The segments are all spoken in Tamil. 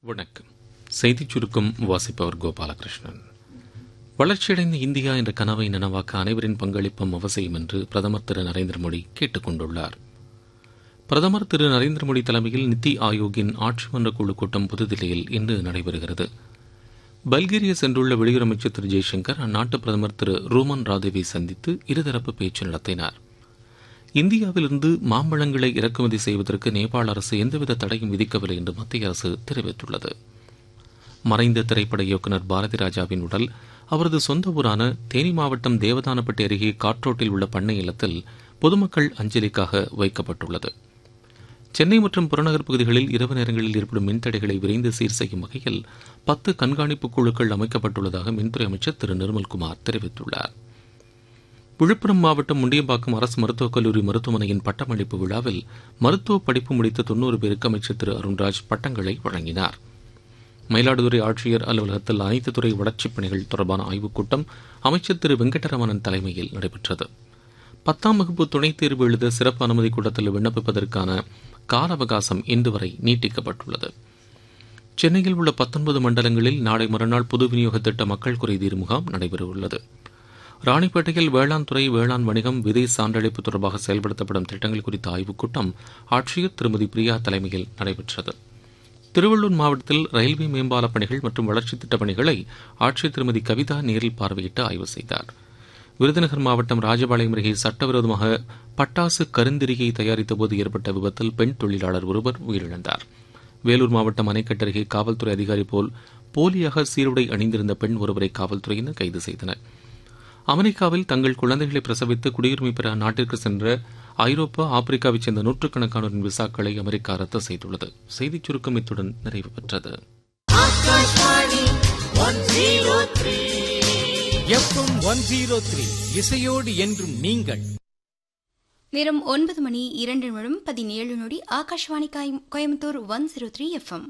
வணக்கம் செய்திச் சுருக்கம் வாசிப்பவர் கோபாலகிருஷ்ணன் வளர்ச்சியடைந்த இந்தியா என்ற கனவை நனவாக்க அனைவரின் பங்களிப்பும் அவசியம் என்று பிரதமர் திரு நரேந்திர மோடி கேட்டுக் கொண்டுள்ளார் பிரதமர் திரு நரேந்திர மோடி தலைமையில் நித்தி ஆயோக்கின் ஆட்சிமன்ற குழு கூட்டம் புதுதில்லியில் இன்று நடைபெறுகிறது பல்கேரியா சென்றுள்ள வெளியுறவு அமைச்சர் திரு ஜெய்சங்கர் அந்நாட்டு பிரதமர் திரு ரூமன் ராதேவை சந்தித்து இருதரப்பு பேச்சு நடத்தினார் இந்தியாவிலிருந்து மாம்பழங்களை இறக்குமதி செய்வதற்கு நேபாள அரசு எந்தவித தடையும் விதிக்கவில்லை என்று மத்திய அரசு தெரிவித்துள்ளது மறைந்த திரைப்பட இயக்குநர் பாரதி ராஜாவின் உடல் அவரது சொந்த ஊரான தேனி மாவட்டம் தேவதானப்பட்டி அருகே காற்றோட்டில் உள்ள பண்ணை இல்லத்தில் பொதுமக்கள் அஞ்சலிக்காக வைக்கப்பட்டுள்ளது சென்னை மற்றும் புறநகர் பகுதிகளில் இரவு நேரங்களில் ஏற்படும் மின்தடைகளை விரைந்து சீர் செய்யும் வகையில் பத்து கண்காணிப்பு குழுக்கள் அமைக்கப்பட்டுள்ளதாக மின்துறை அமைச்சர் திரு நிர்மல்குமார் தெரிவித்துள்ளார் விழுப்புரம் மாவட்டம் முண்டியம்பாக்கம் அரசு மருத்துவக் கல்லூரி மருத்துவமனையின் பட்டமளிப்பு விழாவில் மருத்துவ படிப்பு முடித்த தொன்னூறு பேருக்கு அமைச்சர் திரு அருண்ராஜ் பட்டங்களை வழங்கினார் மயிலாடுதுறை ஆட்சியர் அலுவலகத்தில் அனைத்து துறை வளர்ச்சிப் பணிகள் தொடர்பான ஆய்வுக் கூட்டம் அமைச்சர் திரு வெங்கடரமணன் தலைமையில் நடைபெற்றது பத்தாம் வகுப்பு துணைத் தேர்வு எழுத சிறப்பு அனுமதி கூட்டத்தில் விண்ணப்பிப்பதற்கான கால அவகாசம் இன்று வரை நீட்டிக்கப்பட்டுள்ளது சென்னையில் உள்ள பத்தொன்பது மண்டலங்களில் நாளை மறுநாள் பொது விநியோக திட்ட மக்கள் குறைதீர் முகாம் நடைபெறவுள்ளது ராணிப்பேட்டையில் வேளாண் துறை வேளாண் வணிகம் விதை சான்றளிப்பு தொடர்பாக செயல்படுத்தப்படும் திட்டங்கள் குறித்த ஆய்வுக் கூட்டம் ஆட்சியர் திருமதி பிரியா தலைமையில் நடைபெற்றது திருவள்ளூர் மாவட்டத்தில் ரயில்வே மேம்பால பணிகள் மற்றும் வளர்ச்சித் திட்டப் பணிகளை ஆட்சியர் திருமதி கவிதா நேரில் பார்வையிட்டு ஆய்வு செய்தார் விருதுநகர் மாவட்டம் ராஜபாளையம் அருகே சட்டவிரோதமாக பட்டாசு கருந்திரியை தயாரித்தபோது ஏற்பட்ட விபத்தில் பெண் தொழிலாளர் ஒருவர் உயிரிழந்தார் வேலூர் மாவட்டம் அணைக்கட்டு அருகே காவல்துறை அதிகாரி போல் போலியாக சீருடை அணிந்திருந்த பெண் ஒருவரை காவல்துறையினர் கைது செய்தனர் அமெரிக்காவில் தங்கள் குழந்தைகளை பிரசவித்து குடியுரிமை பெற அந்நாட்டிற்கு சென்ற ஐரோப்பா ஆப்பிரிக்காவைச் சேர்ந்த நூற்றுக்கணக்கானோரின் விசாக்களை அமெரிக்கா ரத்து செய்துள்ளது செய்திச் சுருக்கம் இத்துடன் நிறைவு பெற்றது எஃப்எம் ஒன் ஜீரோ த்ரீ இசையோடு என்றும் நீங்கள் நேரம் ஒன்பது மணி இரண்டு நிமிடம் பதினேழு நொடி ஆகாஷ்வாணி காயம்- Coimbatore one zero three FM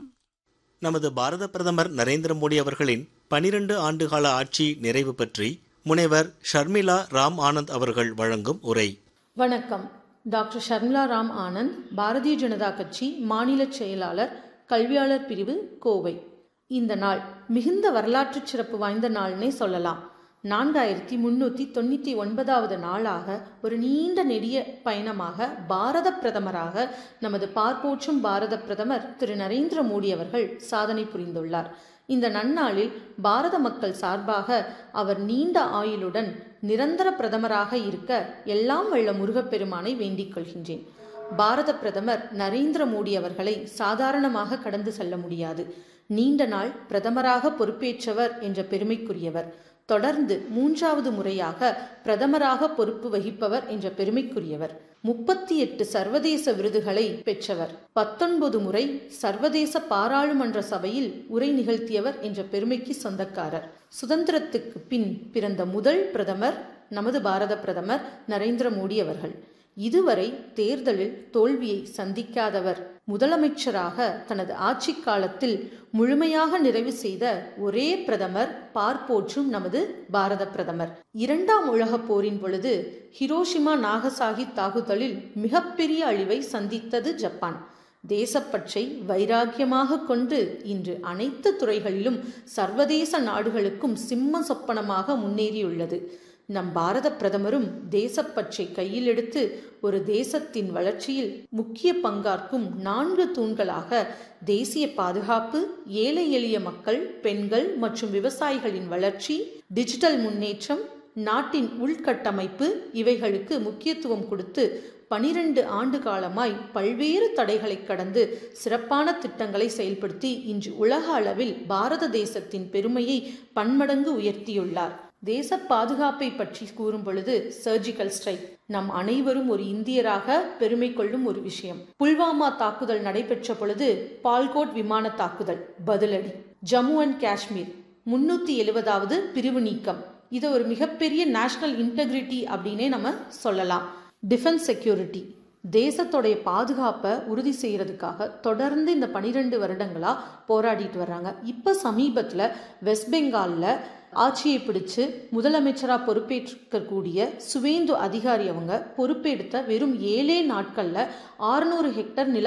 நமது பாரத பிரதமர் நரேந்திர மோடி அவர்களின் பனிரெண்டு ஆண்டுகால ஆட்சி நிறைவு பற்றி முனைவர் ஷர்மிளா ராம் ஆனந்த் அவர்கள் வழங்கும் உரை வணக்கம் டாக்டர் ஷர்மிளா ராம் ஆனந்த் பாரதிய ஜனதா கட்சி மாநில செயலாளர் கல்வியாளர் பிரிவு கோவை இந்த நாள் மிகுந்த வரலாற்று சிறப்பு வாய்ந்த நாள்னே சொல்லலாம் நான்காயிரத்தி முன்னூற்றி தொண்ணூற்றி ஒன்பதாவது நாளாக ஒரு நீண்ட நெடிய பயணமாக பாரத பிரதமராக நமது பார்ப்போற்றும் பாரத பிரதமர் திரு நரேந்திர மோடி அவர்கள் சாதனை புரிந்துள்ளார் இந்த நன்னாளில் பாரத மக்கள் சார்பாக அவர் நீண்ட ஆயுளுடன் நிரந்தர பிரதமராக இருக்க எல்லாம் வல்ல முருகப்பெருமானை வேண்டிக் கொள்கின்றேன் பாரத பிரதமர் நரேந்திர மோடி அவர்களை சாதாரணமாக கடந்து செல்ல முடியாது நீண்ட நாள் பிரதமராக பொறுப்பேற்றவர் என்ற பெருமைக்குரியவர் தொடர்ந்து மூன்றாவது முறையாக பிரதமராக பொறுப்பு வகிப்பவர் என்ற பெருமைக்குரியவர் முப்பத்தி எட்டு சர்வதேச விருதுகளை பெற்றவர் பத்தொன்பது முறை சர்வதேச பாராளுமன்ற சபையில் உரை நிகழ்த்தியவர் என்ற பெருமைக்கு சொந்தக்காரர் சுதந்திரத்துக்கு பின் பிறந்த முதல் பிரதமர் நமது பாரத பிரதமர் நரேந்திர மோடி அவர்கள் இதுவரை தேர்தலில் தோல்வியை சந்திக்காதவர் முதலமைச்சராக தனது ஆட்சி காலத்தில் முழுமையாக நிறைவு செய்த ஒரே பிரதமர் பார்ப்போற்றும் நமது பாரத பிரதமர் இரண்டாம் உலகப் போரின் பொழுது ஹிரோஷிமா நாகசாகி தாக்குதலில் மிகப்பெரிய அழிவை சந்தித்தது ஜப்பான் தேசப்பற்றை வைராக்கியமாக கொண்டு இன்று அனைத்து துறைகளிலும் சர்வதேச நாடுகளுக்கும் சிம்ம சொப்பனமாக முன்னேறியுள்ளது நம் பாரத பிரதமரும் தேசப்பற்றை கையில் எடுத்து ஒரு தேசத்தின் வளர்ச்சியில் முக்கிய பங்காற்றும் நான்கு தூண்களாக தேசிய பாதுகாப்பு ஏழை எளிய மக்கள் பெண்கள் மற்றும் விவசாயிகளின் வளர்ச்சி டிஜிட்டல் முன்னேற்றம் நாட்டின் உள்கட்டமைப்பு இவைகளுக்கு முக்கியத்துவம் கொடுத்து பனிரெண்டு ஆண்டு காலமாய் பல்வேறு தடைகளை கடந்து சிறப்பான திட்டங்களை செயல்படுத்தி இன்று உலக அளவில் பாரத தேசத்தின் பெருமையை பன்மடங்கு உயர்த்தியுள்ளார் தேச பாதுகாப்பை பற்றி கூறும் பொழுது சர்ஜிக்கல் ஸ்ட்ரைக் நம் அனைவரும் ஒரு இந்தியராக பெருமை கொள்ளும் ஒரு விஷயம் புல்வாமா தாக்குதல் நடைபெற்ற பொழுது பால்கோட் விமான தாக்குதல் பதிலடி ஜம்மு அண்ட் காஷ்மீர் முன்னூத்தி எழுபதாவது பிரிவு நீக்கம் இது ஒரு மிகப்பெரிய நேஷனல் இன்டெகிரிட்டி அப்படின்னே நம்ம சொல்லலாம் டிஃபென்ஸ் செக்யூரிட்டி தேசத்தோடைய பாதுகாப்பை உறுதி செய்யறதுக்காக தொடர்ந்து இந்த பனிரெண்டு வருடங்களா போராடிட்டு வர்றாங்க இப்போ சமீபத்தில் வெஸ்ட் பெங்காலில் ஆட்சியை பிடிச்சு முதலமைச்சராக பொறுப்பேற்கக்கூடிய சுவேந்து அதிகாரி அவங்க பொறுப்பெடுத்த வெறும் ஏழே நாட்களில் ஆறுநூறு ஹெக்டர் நில